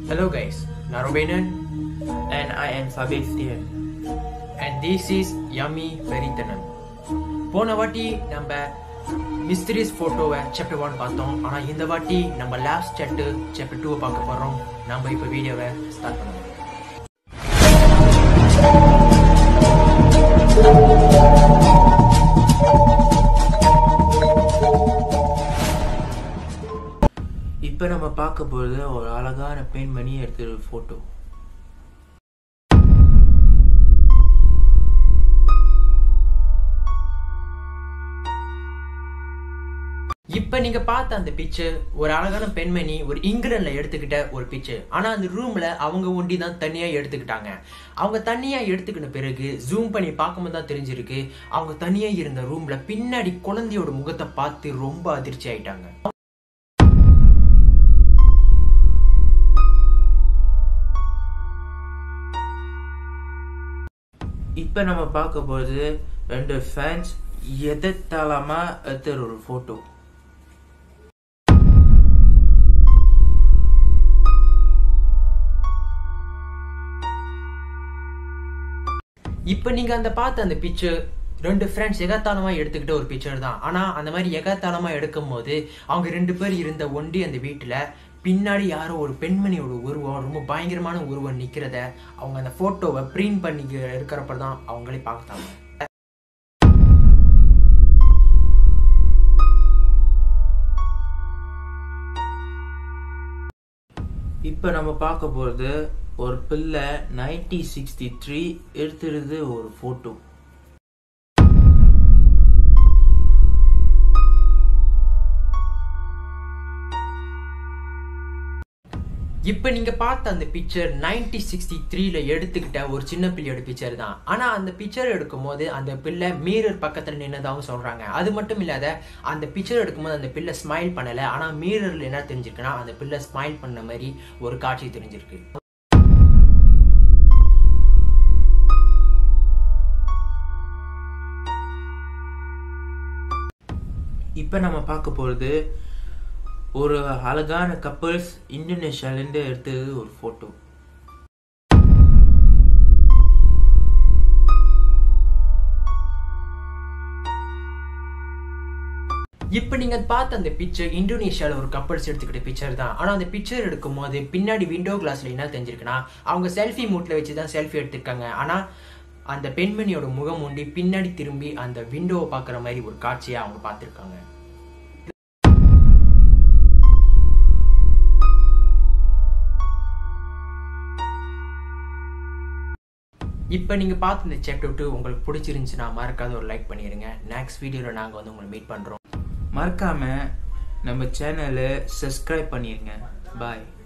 Hello guys, Narobenan and I am Sebastian. and this is Yummy Verithanan. போன வாட்டி நம்ம மிஸ்திரிஸ் ஃபோட்டோவை சாப்டர் ஒன் பார்த்தோம் ஆனால் இந்த வாட்டி நம்ம லாஸ்ட் சாப்டர் சாப்டர் டூவை பார்க்க போகிறோம் நம்ம இப்போ வீடியோவை ஸ்டார்ட் பண்ணுவோம் இப்போ நம்ம பார்க்க போகிறது ஒரு அழகான பெண்மணி எடுத்த ஒரு ஃபோட்டோ இப்போ நீங்க பார்த்த அந்த பிக்சர் ஒரு அழகான பெண்மணி ஒரு இங்கிலாந்துல எடுத்துக்கிட்ட ஒரு பிக்சர் ஆனா அந்த ரூம்ல அவங்க ஒண்டி தான் தனியா எடுத்துக்கிட்டாங்க அவங்க தனியா எடுத்துக்கிட்ட பிறகு ஜூம் பண்ணி பார்க்கும்போது தான் தெரிஞ்சிருக்கு அவங்க தனியா இருந்த ரூம்ல பின்னாடி குழந்தையோட முகத்தை பார்த்து ரொம்ப அதிர்ச்சி ஆயிட்டாங்க இப்போ நம்ம பார்க்க போகிறது ரெண்டு ஃபேன்ஸ் எதத்தாலமா எடுத்த ஒரு ஃபோட்டோ இப்போ நீங்க அந்த பார்த்த அந்த பிக்சர் ரெண்டு ஃப்ரெண்ட்ஸ் எகத்தாளமா எடுத்துக்கிட்ட ஒரு பிக்சர் தான் ஆனா அந்த மாதிரி எகத்தாளமா எடுக்கும் போது அவங்க ரெண்டு பேர் இருந்த ஒண்டி அந்த வீட்டுல பின்னாடி யாரோ ஒரு பெண்மணியோட உருவம் ரொம்ப பயங்கரமான உருவம் நிக்கிறத அவங்க அந்த போட்டோவை பிரிண்ட் பண்ணி இருக்கிறப்ப தான் அவங்களே பார்த்தாங்க இப்போ நம்ம பார்க்க போகிறது ஒரு பிள்ளை நைன்டி சிக்ஸ்டி த்ரீ எடுத்துருது ஒரு ஃபோட்டோ இப்போ நீங்க பார்த்த அந்த பிக்சர் நைன்டி சிக்ஸ்டி த்ரீல எடுத்துக்கிட்ட ஒரு சின்ன பிள்ளையோட பிக்சர் தான் ஆனா அந்த பிக்சர் எடுக்கும் போது அந்த பிள்ளை மீரர் பக்கத்துல நின்னதாகவும் சொல்றாங்க அது மட்டும் இல்லாத அந்த பிக்சர் எடுக்கும்போது அந்த பிள்ளை ஸ்மைல் பண்ணல ஆனா மீரர்ல என்ன தெரிஞ்சிருக்குன்னா அந்த பிள்ளை ஸ்மைல் பண்ண மாதிரி ஒரு காட்சி தெரிஞ்சிருக்கு இப்போ நம்ம பார்க்க போகிறது ஒரு அழகான கப்பல்ஸ் இந்தோனேஷியாலேருந்து எடுத்தது ஒரு ஃபோட்டோ இப்போ நீங்க பார்த்த அந்த பிக்சர் இந்தோனேஷியால ஒரு கப்பல்ஸ் எடுத்துக்கிட்ட பிக்சர் தான் ஆனா அந்த பிக்சர் எடுக்கும் போது பின்னாடி விண்டோ கிளாஸ்ல என்ன தெரிஞ்சிருக்குன்னா அவங்க செல்ஃபி மூட்ல வச்சு தான் செல்ஃபி எடுத்திருக்காங்க ஆனா அந்த பெண்மணியோட முகம் உண்டி பின்னாடி திரும்பி அந்த விண்டோவை பார்க்குற மாதிரி ஒரு காட்சியை அவங்க பார்த்துருக்காங்க இப்போ நீங்கள் பார்த்த இந்த சாப்டர் டூ உங்களுக்கு பிடிச்சிருந்துச்சுன்னா மறக்காத ஒரு லைக் பண்ணிடுங்க நெக்ஸ்ட் வீடியோவில் நாங்கள் வந்து உங்களை மீட் பண்ணுறோம் மறக்காம நம்ம சேனலை சப்ஸ்கிரைப் பண்ணிருங்க பாய்